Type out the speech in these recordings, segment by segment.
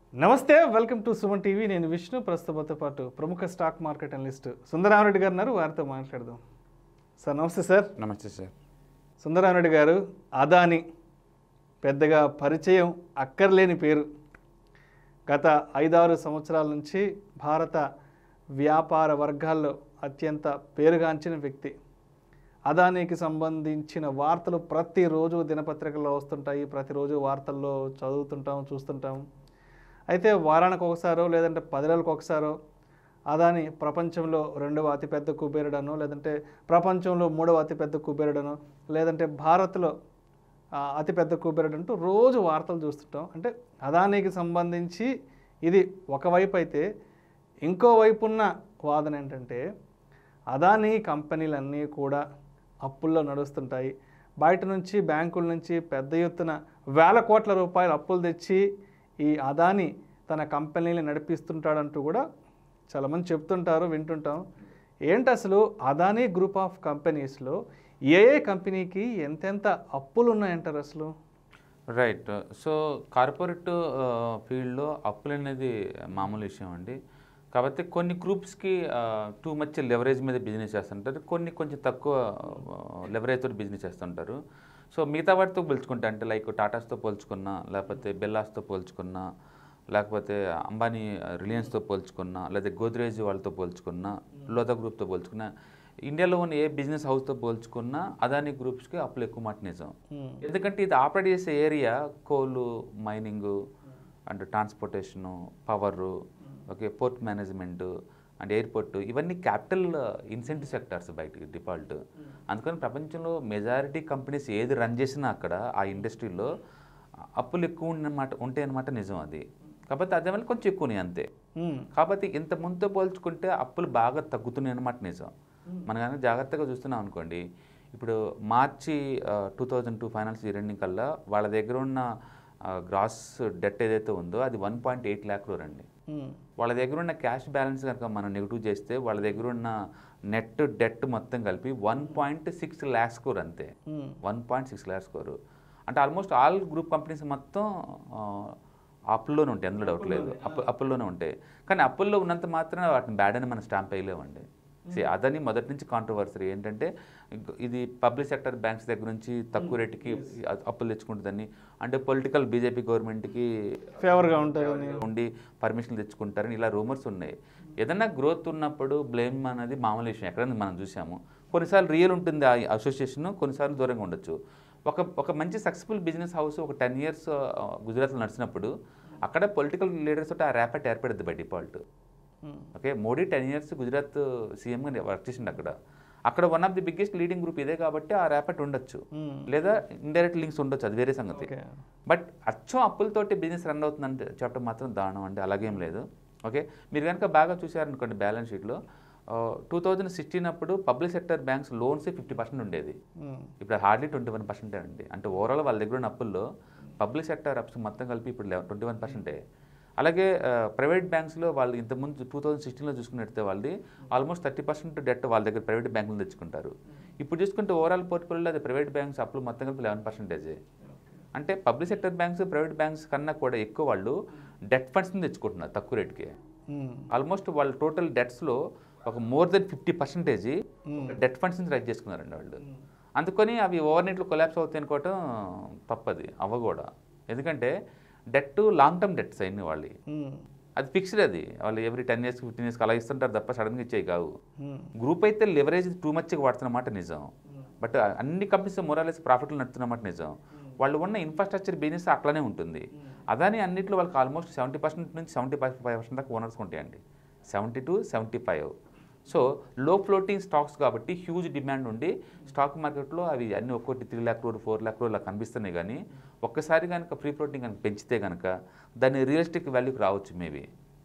నమస్తే welcome to Suman TV నేను విష్ణు ప్రస్తుతంతో పాటు ప్రముఖ స్టాక్ మార్కెట్ అనలిస్ట్ సుందరామరెడ్డి గారు ఉన్నారు వారితో మాట్లాడదాం సార్ నమస్తే సార్ నమస్తే సార్ సుందరామరెడ్డి గారు అదాని పెద్దగా పరిచయం అక్కర్లేని పేరు గత ఐదారు సంవత్సరాల నుంచి భారత వ్యాపార వర్గాల్లో అత్యంత పేరుగాంచిన వ్యక్తి అదానికి సంబంధించిన వార్తలు ప్రతిరోజు దినపత్రికల్లో వస్తుంటాయి ప్రతిరోజు వార్తల్లో చదువుతుంటాం చూస్తుంటాం అయితే వారానికి ఒకసారో లేదంటే పది రోజులకు ఒకసారో అదాని ప్రపంచంలో రెండవ అతిపెద్ద కుబేరుడనో లేదంటే ప్రపంచంలో మూడవ అతిపెద్ద కుబేరుడనో లేదంటే భారత్లో ఆ, అతిపెద్ద కుబేరుడు అంటూ రోజు వార్తలు చూస్తుంటాం అంటే అదానికి సంబంధించి ఇది ఒకవైపు అయితే ఇంకో వైపు ఉన్న వాదన ఏంటంటే అదానీ కంపెనీలన్నీ కూడా అప్పుల్లో నడుస్తుంటాయి బయట నుంచి బ్యాంకుల నుంచి పెద్ద ఎత్తున వేల కోట్ల రూపాయల అప్పులు తెచ్చి ఈ అదాని తన కంపెనీని నడిపిస్తుంటాడంటూ కూడా చాలామంది చెప్తుంటారు వింటుంటాం ఏంటి అసలు అదానీ గ్రూప్ ఆఫ్ కంపెనీస్లో ఏ ఏ కంపెనీకి ఎంతెంత అప్పులు ఉన్నాయంటారు అసలు రైట్ సో కార్పొరేట్ ఫీల్డ్లో అప్పులు అనేది మామూలు విషయం అండి కాబట్టి కొన్ని గ్రూప్స్కి టూ మచ్ లెవరేజ్ మీద బిజినెస్ చేస్తుంటారు కొన్ని కొంచెం తక్కువ లెవరేజ్ తోటి బిజినెస్ చేస్తుంటారు సో మిగతా వాటితో పోల్చుకుంటే అంటే లైక్ టాటాస్తో పోల్చుకున్నా లేకపోతే బెల్లాస్తో పోల్చుకున్నా లేకపోతే అంబానీ రిలయన్స్తో పోల్చుకున్నా లేదా గోద్రేజ్ వాళ్ళతో పోల్చుకున్నా లోతా గ్రూప్తో పోల్చుకున్నా ఇండియాలో ఉన్న ఏ బిజినెస్ హౌస్తో పోల్చుకున్నా అదానీ గ్రూప్స్కి అప్పులు ఎక్కువ మాట నిజం Hmm. ఎందుకంటే ఇది ఆపరేట్ చేసే area coal mining and transportation power okay port management and airport ఇవన్నీ క్యాపిటల్ ఇన్సెంటివ్ సెక్టార్స్ బయటికి డిఫాల్ట్ అందుకని ప్రపంచంలో మెజారిటీ కంపెనీస్ ఏది రన్ చేసినా అక్కడ ఆ ఇండస్ట్రీలో అప్పులు ఎక్కువ ఉన్నమాట ఉంటాయి అన్నమాట నిజం అది కాబట్టి అదే వల్ల కొంచెం ఎక్కువనే అంతే మ్మ్. కాబట్టి ఇంత ముందుతో పోల్చుకుంటే అప్పులు బాగా తగ్గుతున్నాయి అన్నమాట నిజం మనం కనుక జాగ్రత్తగా చూస్తున్నాం అనుకోండి ఇప్పుడు మార్చి two thousand two finance year ending కల్లా వాళ్ళ దగ్గర ఉన్న గ్రాస్ డెట్ ఏదైతే ఉందో అది one point eight lakh crore అండి మ్మ్. వాళ్ళ దగ్గర ఉన్న క్యాష్ బ్యాలెన్స్ కనుక మనం నెగిటివ్ చేస్తే వాళ్ళ దగ్గర ఉన్న నెట్ డెట్ మొత్తం కలిపి one point six lakhs crore అంతే మ్మ్. One point six lakhs crore అంటే ఆల్మోస్ట్ ఆల్ గ్రూప్ కంపెనీస్ మొత్తం ఆ, అప్పుల్లోనే ఉంటాయి అందులో డౌట్ లేదు అప్పు అప్పుల్లోనే ఉంటాయి కానీ అప్పుల్లో ఉన్నంత మాత్రం వాటిని బ్యాడ్ అని మనం స్టాంప్ వేయలేమండి See, అదని మొదటి నుంచి కాంట్రవర్సరీ ఏంటంటే ఇంక- ఇది పబ్లిక్ సెక్టర్ బ్యాంక్స్ దగ్గర నుంచి తక్కువ రేటుకి అప్పులు తెచ్చుకుంటుందని అంటే పొలిటికల్ బీజేపీ గవర్నమెంట్కి ఫేవర్గా ఉంటారని ఉండి పర్మిషన్లు తెచ్చుకుంటారని ఇలా రూమర్స్ ఉన్నాయి ఏదన్నా గ్రోత్ ఉన్నప్పుడు బ్లేమ్ అనేది మామూలు విషయం ఎక్కడైనా మనం చూసాము కొన్నిసార్లు రియల్ ఉంటుంది ఆ అసోసియేషన్ కొన్నిసార్లు దూరంగా ఉండొచ్చు ఒక ఒక మంచి సక్సెస్ఫుల్ బిజినెస్ హౌస్ ఒక టెన్ ఇయర్స్ గుజరాత్లో నడిచినప్పుడు అక్కడ పొలిటికల్ లీడర్స్ తోటి ఆ ర్యాపెట్ ఏర్పడుద్ది బై డిఫాల్ట్ మ్మ్. Okay Modi ten years Gujarat సీఎంగా వర్క్ చేసిండు అక్కడ అక్కడ one of the biggest leading group ఇదే కాబట్టి ఆ ర్యాపెట్ ఉండొచ్చు మ్మ్. లేదా ఇండైరెక్ట్ లింక్స్ ఉండొచ్చు అది వేరే సంగతి ఓకే బట్ అచ్చం అప్పులతోటి బిజినెస్ రన్ అవుతుందంటే చెప్పడం మాత్రం దారుణం అండి అలాగేం లేదు ఓకే మీరు కనుక బాగా చూసారనుకోండి బ్యాలెన్స్ షీట్లో టూ థౌజండ్ సిక్స్టీన్ అప్పుడు public sector banks loans fifty percent ఉండేది మ్మ్. ఇప్పుడు హార్డ్లీ ట్వంటీ వన్ పర్సెంటే అండి అంటే ఓవరాల్ వాళ్ళ దగ్గర ఉన్న అప్పుల్లో పబ్లిక్ సెక్టర్ అప్స్ మొత్తం కలిపి ఇప్పుడు ట్వంటీ వన్ పర్సెంటే అలాగే ప్రైవేట్ బ్యాంక్స్లో వాళ్ళు ఇంతకుముందు టూ థౌజండ్ సిక్స్టీన్లో చూసుకున్నట్టే వాళ్ళది ఆల్మోస్ట్ థర్టీ పర్సెంట్ డెట్ వాళ్ళ దగ్గర ప్రైవేట్ బ్యాంకులు తెచ్చుకుంటారు ఇప్పుడు చూసుకుంటే ఓవరాల్ పోర్ట్ఫోలియోలో అది ప్రైవేట్ బ్యాంక్స్ అప్పులు మొత్తం కలిపి లెవెన్ పర్సెంటేజే అంటే public sector banks private banks కన్నా కూడా ఎక్కువ వాళ్ళు డెట్ ఫండ్స్ని తెచ్చుకుంటున్నారు తక్కువ రేట్కి మ్మ్. ఆల్మోస్ట్ వాళ్ళ టోటల్ డెట్స్లో ఒక more than fifty percentage Hmm. Debt ఫండ్స్ని రైజ్ చేసుకున్నారండి వాళ్ళు అందుకని అవి ఓవర్ నైట్లో కొలాప్స్ అవుతాయి అనుకోవటం తప్పది అవ్వ కూడా ఎందుకంటే డెట్ లాంగ్ టర్మ్ డెట్స్ అయింది వాళ్ళు మ్మ్. అది ఫిక్స్డ్ అది వాళ్ళు ఎవ్రీ టెన్ ఇయర్స్ ఫిఫ్టీన్ ఇయర్స్కి అలా ఇస్తుంటారు తప్ప సడన్గా ఇచ్చేవి కావు మ్మ్. గ్రూప్ అయితే లెవరేజ్ టూ మచ్గా వాడుతున్నమాట నిజం బట్ అన్ని కంపెనీస్ మొరాలెస్ ప్రాఫిట్లు నడుతున్నమాట నిజం వాళ్ళు ఉన్న ఇన్ఫ్రాస్ట్రక్చర్ బిజినెస్ అట్లానే ఉంటుంది అదాని అన్నింటిలో వాళ్ళకి ఆల్మోస్ట్ సెవెంటీ పర్సెంట్ నుంచి సెవెంటీ ఫైవ్ పర్సెంట్ దాకా ఓనర్స్ ఉంటాయండి seventy to seventy five so low floating stocks కాబట్టి హ్యూజ్ డిమాండ్ ఉండి స్టాక్ మార్కెట్లో అవి అన్ని ఒక్కొక్కటి త్రీ ల్యాక్ క్రోర్ ఫోర్ ల్యాక్ క్రోర్ అలా కనిపిస్తున్నాయి కానీ ఒక్కసారి కనుక ఫ్రీ ఫ్లోటింగ్ కనుక పెంచితే కనుక దాని రియలిస్టిక్ వాల్యూకి రావచ్చు మేబీ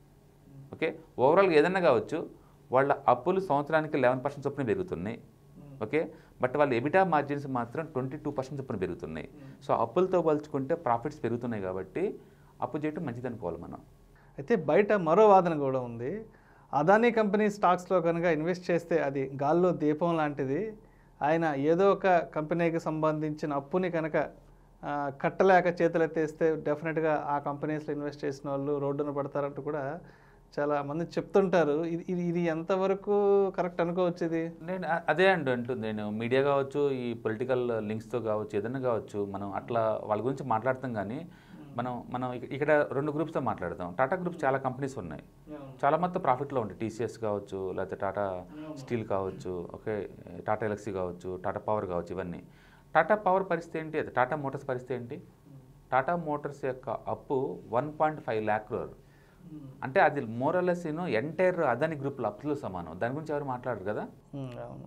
ఓకే ఓవరాల్గా ఏదన్నా కావచ్చు వాళ్ళ అప్పులు సంవత్సరానికి లెవెన్ పర్సెంట్ చొప్పున పెరుగుతున్నాయి ఓకే బట్ వాళ్ళ ఎబిటా మార్జిన్స్ మాత్రం ట్వంటీ టూ పర్సెంట్ చొప్పున పెరుగుతున్నాయి సో అప్పులతో పోల్చుకుంటే ప్రాఫిట్స్ పెరుగుతున్నాయి కాబట్టి అప్పు చేయటం మంచిది అనుకోవాలి మనం అయితే బయట మరో వాదన కూడా ఉంది అదానీ కంపెనీ స్టాక్స్లో కనుక ఇన్వెస్ట్ చేస్తే అది గాల్లో దీపం లాంటిది ఆయన ఏదో ఒక కంపెనీకి సంబంధించిన అప్పుని కనుక ఆ, కట్టలేక చేతులెత్తేస్తే డెఫినెట్గా ఆ కంపెనీస్లో ఇన్వెస్ట్ చేసిన వాళ్ళు రోడ్డున పడతారంటూ కూడా చాలా మంది చెప్తుంటారు ఇది ఇది ఇది ఎంతవరకు కరెక్ట్ అనుకోవచ్చు ఇది నేను అ- అదే అండి అంటుంది నేను మీడియా కావచ్చు ఈ పొలిటికల్ లింక్స్తో కావచ్చు ఏదైనా కావచ్చు మనం అట్లా వాళ్ళ గురించి మాట్లాడతాం కానీ మనం మనం ఇక- ఇక్కడ రెండు గ్రూప్స్తో మాట్లాడతాం టాటా గ్రూప్స్ చాలా కంపెనీస్ ఉన్నాయి చాలా మొత్తం ప్రాఫిట్లో ఉంటాయి టీసీఎస్ కావచ్చు లేకపోతే టాటా స్టీల్ కావచ్చు ఓకే టాటా ఎలక్సీ కావచ్చు టాటా పవర్ కావచ్చు ఇవన్నీ టాటా పవర్ పరిస్థితి ఏంటి అది టాటా మోటార్స్ పరిస్థితి ఏంటి టాటా మోటార్స్ యొక్క అప్పు one point five lakh crore అంటే అది మోరలెస్ యూనో ఎంటైర్ అదాని గ్రూప్లో అప్పులో సమానం దాని గురించి ఎవరు మాట్లాడరు కదా ఉమ్, అవును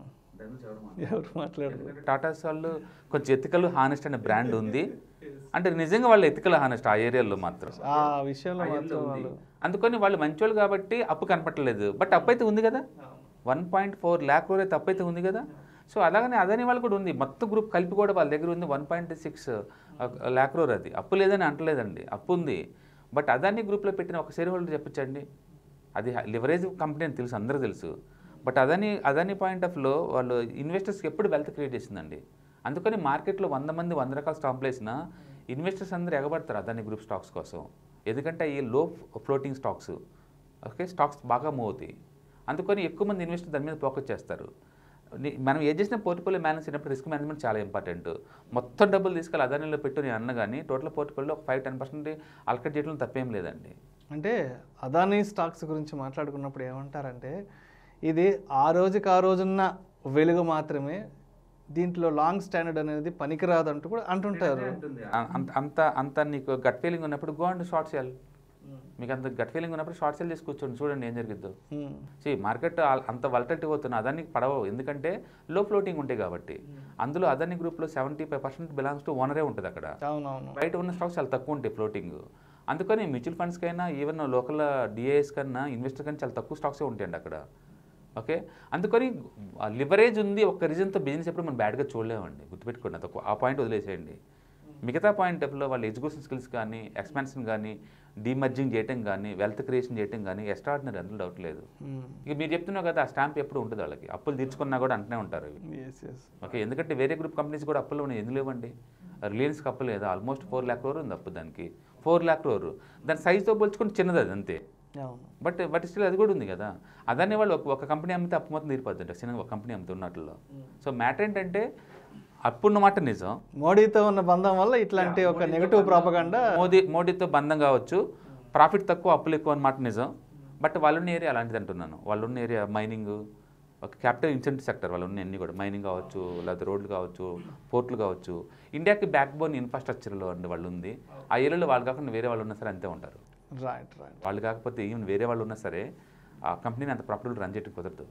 ఎవరు మాట్లాడరు టాటాస్ వాళ్ళు కొంచెం ఎథికల్ హానెస్ట్ అనే బ్రాండ్ ఉంది అంటే నిజంగా వాళ్ళు ఎథికల్ హానెస్ట్ ఆ ఏరియాలో మాత్రం ఆ విషయంలో మాత్రం వాళ్ళు అందుకని వాళ్ళు మంచోళ్ళు కాబట్టి అప్పు కనపట్టలేదు బట్ అప్పు అయితే ఉంది కదా వన్ పాయింట్ ఫోర్ ల్యాక్ అయితే అప్పు అయితే ఉంది కదా సో అలాగనే అదని వాళ్ళు కూడా ఉంది మొత్తం గ్రూప్ కలిపి కూడా వాళ్ళ దగ్గర ఉంది one point six lakh crore అది అప్పు లేదని అంటలేదండి అప్పు ఉంది బట్ అదాని గ్రూప్లో పెట్టిన ఒక షేర్ హోల్డర్ చెప్పించండి అది లివరేజ్ కంపెనీ అని తెలుసు అందరూ తెలుసు but Adani Adani point of low వాళ్ళు ఇన్వెస్టర్స్కి ఎప్పుడు వెల్త్ క్రియేట్ చేసిందండి అందుకని మార్కెట్లో వంద మంది వంద రకాల స్టాంప్లు వేసినా ఇన్వెస్టర్స్ అందరూ ఎగబడతారు అదాని గ్రూప్ స్టాక్స్ కోసం ఎందుకంటే ఈ low floating stocks okay stocks బాగా మూవ్ అవుతాయి అందుకని ఎక్కువ మంది ఇన్వెస్టర్ దాని మీద ఫోకస్ చేస్తారు ని- మనం ఏ చేసిన పోర్ట్ఫోలియో మేనేజ్ అయినప్పుడు రిస్క్ మేనేజ్మెంట్ చాలా ఇంపార్టెంట్ మొత్తం డబ్బులు తీసుకెళ్ళి అదానిలో పెట్టు నేను అన్న కానీ టోటల్ పోర్ట్ఫోలియో ఒక ఫైవ్ టెన్ పర్సెంట్ అలకట్ చేయడంలో తప్పేం లేదండి అంటే అదానీ స్టాక్స్ గురించి మాట్లాడుకున్నప్పుడు ఏమంటారంటే ఇది ఆ రోజుకి ఆ రోజున్న వెలుగు మాత్రమే దీంట్లో లాంగ్ స్టాండర్డ్ అనేది పనికిరాదు అంటూ కూడా అంటుంటారు అ- అంత అంత అంత నీకు గట్ ఫీలింగ్ ఉన్నప్పుడు గో అండ్ షార్ట్ సెల్ మీకు అంత గట్ ఫీలింగ్ ఉన్నప్పుడు షార్ట్ సెల్ చేసి కూర్చోండి చూడండి ఏం జరిగిద్దో ఉమ్, సి మార్కెట్ ఆ- అంత వల్టలిటీ పోతున్న అదానికి పడవు ఎందుకంటే లో ఫ్లోటింగ్ ఉంటాయి కాబట్టి అందులో అదాని గ్రూప్లో seventy five percent belongs to ఓనరే ఉంటుంది అక్కడ అవునవును బయట ఉన్న స్టాక్స్ చాలా తక్కువ ఉంటాయి ఫ్లోటింగ్ అందుకని మ్యూచువల్ ఫండ్స్కైనా ఈవెన్ లోకల్ డిఐఎస్ కన్నా ఇన్వెస్టర్ కన్నా చాలా తక్కువ స్టాక్సే ఉంటాయండి అక్కడ ఓకే అందుకని లివరేజ్ ఉంది ఒక రీజన్తో బిజినెస్ ఎప్పుడు మనం బ్యాడ్గా చూడలేమండి గుర్తుపెట్టుకోండి అది ఒక- ఆ పాయింట్ వదిలేసేయండి మిగతా పాయింట్ ఆఫ్లో వాళ్ళ ఎడ్యుకేషన్ స్కిల్స్ కానీ ఎక్స్పాన్షన్ కానీ డీమర్జింగ్ చేయటం కానీ వెల్త్ క్రియేషన్ చేయటం కానీ ఎక్స్ట్రాడినరీ అందులో డౌట్ లేదు ఉమ్, ఇక మీరు చెప్తున్నావు కదా ఆ స్టాంప్ ఎప్పుడు ఉంటుంది వాళ్ళకి అప్పులు తీర్చుకున్నా కూడా అంటనే ఉంటారు ఇవి ఎస్ ఎస్ ఓకే ఎందుకంటే వేరే గ్రూప్ కంపెనీస్ కూడా అప్పులు ఉన్నాయి ఎందుకు లేవండి రిలయన్స్కి అప్పు లేదా ఆల్మోస్ట్ ఫోర్ ల్యాక్ క్రోర్ ఉంది అప్పు దానికి ఫోర్ ల్యాక్ క్రోర్ దాని సైజుతో పోల్చుకొని చిన్నది అది అంతే అవును బట్ బట్ స్టిల్ అది కూడా ఉంది కదా అదాన్ని వాళ్ళు ఒక- ఒక కంపెనీ అమ్మితే అప్పు మొత్తం తీరిపోతుంట చిన్న ఒక కంపెనీ అమ్ముతున్నట్లో సో మ్యాటర్ ఏంటంటే అప్పున్న మాట నిజం మోడీతో ఉన్న బంధం వల్ల ఇట్లాంటి ఒక నెగటివ్ ప్రాపగండా మోదీ మోడీతో బంధం కావచ్చు ప్రాఫిట్ తక్కువ అప్పులు ఎక్కువ అన్నమాట నిజం బట్ వాళ్ళున్న ఏరియా అలాంటిది అంటున్నాను వాళ్ళున్న ఏరియా మైనింగ్ ఒక క్యాపిటల్ ఇన్సెంటివ్ సెక్టర్ వాళ్ళు ఉన్న అన్ని కూడా మైనింగ్ కావచ్చు లేకపోతే రోడ్లు కావచ్చు పోర్ట్లు కావచ్చు ఇండియాకి బ్యాక్ బోన్ ఇన్ఫ్రాస్ట్రక్చర్లో అండి వాళ్ళు ఉంది ఆ ఏరియాలో వాళ్ళు కాకుండా వేరే వాళ్ళు ఉన్నా సరే అంతే ఉంటారు రైట్ రైట్ వాళ్ళు కాకపోతే ఈవెన్ వేరే వాళ్ళు ఉన్నా సరే ఆ కంపెనీని అంత ప్రాఫిటబుల్ రన్ చేయడం కుదరదు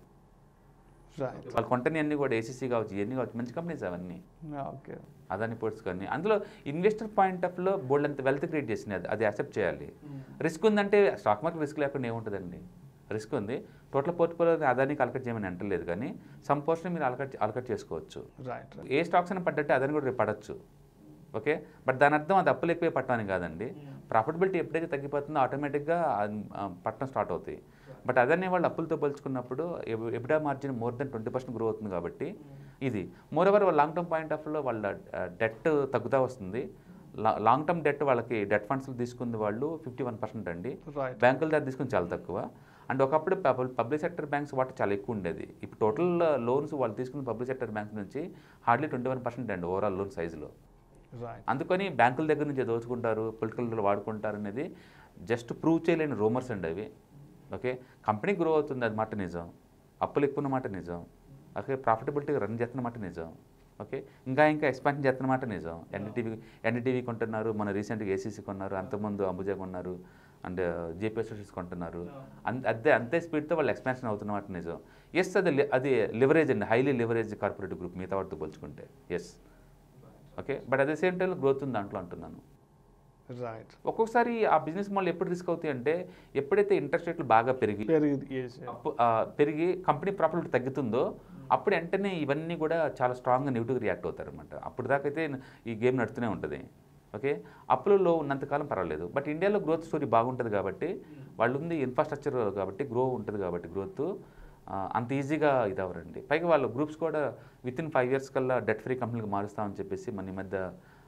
రైట్ వాళ్ళు కొంటని అన్ని కూడా ఏసీసీ కావచ్చు ఇవన్నీ కావచ్చు మంచి కంపెనీస్ అవన్నీ ఓకే అదాని పోర్ట్స్ కానీ అందులో ఇన్వెస్టర్ పాయింట్ ఆఫ్ లో బోల్డ్ అంత వెల్త్ క్రియేట్ చేసింది అది అది యాక్సెప్ట్ చేయాలి రిస్క్ ఉందంటే స్టాక్ మార్కెట్ రిస్క్ లేకుండా ఏముంటుందండి రిస్క్ ఉంది టోటల్ పోర్ట్ఫోలియో అదానికి అలకట్ చేయమని అంటలేదు కానీ సమ్ పోర్షన్ మీరు అలకట్ అలకట్ చేసుకోవచ్చు రైట్ రైట్ ఏ స్టాక్స్ అయినా పడ్డట్టే అదని కూడా రేపు పడవచ్చు ఓకే బట్ దాని అర్థం అది అప్పులు ఎక్కువే పట్టమని కాదండి ప్రాఫిటబిలిటీ ఎప్పుడైతే తగ్గిపోతుందో ఆటోమేటిక్గా పట్టడం స్టార్ట్ అవుతాయి బట్ అదనే వాళ్ళు అప్పులతో పోల్చుకున్నప్పుడు EBITDA margin more than twenty percent grow అవుతుంది కాబట్టి ఇది more over long term point of లో వాళ్ళ డెట్ తగ్గుతూ వస్తుంది లాంగ్ టర్మ్ డెట్ వాళ్ళకి డెట్ ఫండ్స్ తీసుకుంది వాళ్ళు ఫిఫ్టీ వన్ పర్సెంట్ అండి రైట్ బ్యాంకుల దగ్గర తీసుకుని చాలా తక్కువ అండ్ ఒకప్పుడు పబ్లిక్ సెక్టర్ బ్యాంక్స్ వాటి చాలా ఎక్కువ ఉండేది ఇప్పుడు టోటల్ లోన్స్ వాళ్ళు తీసుకున్న పబ్లిక్ సెక్టర్ బ్యాంక్స్ నుంచి హార్డ్లీ ట్వంటీ వన్ పర్సెంట్ అండి ఓవరాల్ లోన్ సైజులో రైట్ అందుకని బ్యాంకుల దగ్గర నుంచి దోచుకుంటారు పొలిటికల్ వాడుకుంటారు అనేది జస్ట్ ప్రూవ్ చేయలేని రూమర్స్ అండి అవి ఓకే కంపెనీ గ్రో అవుతుంది అది మాట నిజం అప్పులు ఎక్కువ మాట నిజం ఓకే ప్రాఫిటబిలిటీ రన్ చేస్తున్న మాట నిజం ఓకే ఇంకా ఇంకా ఎక్స్పాన్షన్ చేస్తున్న మాట నిజం ఎన్డీటీవీ ఎన్డీటీవీ కొంటున్నారు మన రీసెంట్గా ఏసీసీ కొన్నారు అంతకుముందు అంబుజా కొన్నారు అండ్ జేపీఎస్ కొంటున్నారు అంత అదే అంతే స్పీడ్తో వాళ్ళు ఎక్స్పాన్షన్ అవుతున్న మాట నిజం ఎస్ అది li- అది లివరేజ్ అండి హైలీ లివరేజ్ కార్పొరేట్ గ్రూప్ మిగతా వాటితో పోల్చుకుంటే ఎస్ ఓకే బట్ అదే సేమ్ టైంలో గ్రోత్ ఉంది దాంట్లో అంటున్నాను రైట్ ఒక్కొక్కసారి ఆ బిజినెస్ మోడల్ ఎప్పుడు రిస్క్ అవుతాయి అంటే ఎప్పుడైతే ఇంట్రెస్ట్ రేట్లు బాగా పెరిగి పెరిగి yes, yes. అప్పు ఆ, పెరిగి కంపెనీ ప్రాఫిట్ తగ్గుతుందో అప్పుడు వెంటనే ఇవన్నీ కూడా చాలా స్ట్రాంగ్గా నెగిటివ్గా రియాక్ట్ అవుతారు అనమాట అప్పుడు దాకా అయితే ఈ గేమ్ నడుతూనే ఉంటుంది ఓకే అప్పులలో ఉన్నంతకాలం పర్వాలేదు బట్ ఇండియాలో గ్రోత్ స్టోరీ బాగుంటుంది కాబట్టి వాళ్ళు ఉంది ఇన్ఫ్రాస్ట్రక్చర్ కాబట్టి గ్రో ఉంటుంది కాబట్టి గ్రోత్ అంత ఈజీగా ఇది అవ్వరండి పైగా వాళ్ళు గ్రూప్స్ కూడా విత్ ఇన్ ఫైవ్ ఇయర్స్ కల్లా డెట్ ఫ్రీ కంపెనీకి మారుస్తామని చెప్పేసి మన ఈ మధ్య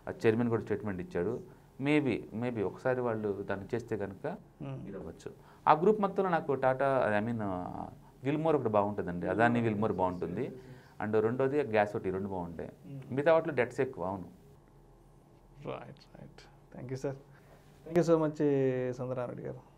ఆ చైర్మన్ కూడా స్టేట్మెంట్ ఇచ్చాడు మేబీ మేబీ ఒకసారి వాళ్ళు దాన్ని చేస్తే కనుక మ్మ్. ఇది అవ్వచ్చు ఆ గ్రూప్ మొత్తంలో నాకు టాటా ఐ మీన్ విల్మోర్ ఒకటి బాగుంటుందండి అదాని విల్మోర్ బాగుంటుంది అండ్ రెండోది గ్యాస్ ఒకటి ఈ రెండు బాగుంటాయి మిగతా వాటిలో డెట్స్ ఎక్కువ అవును right right thank you sir thank you so much Sundarareddy గారు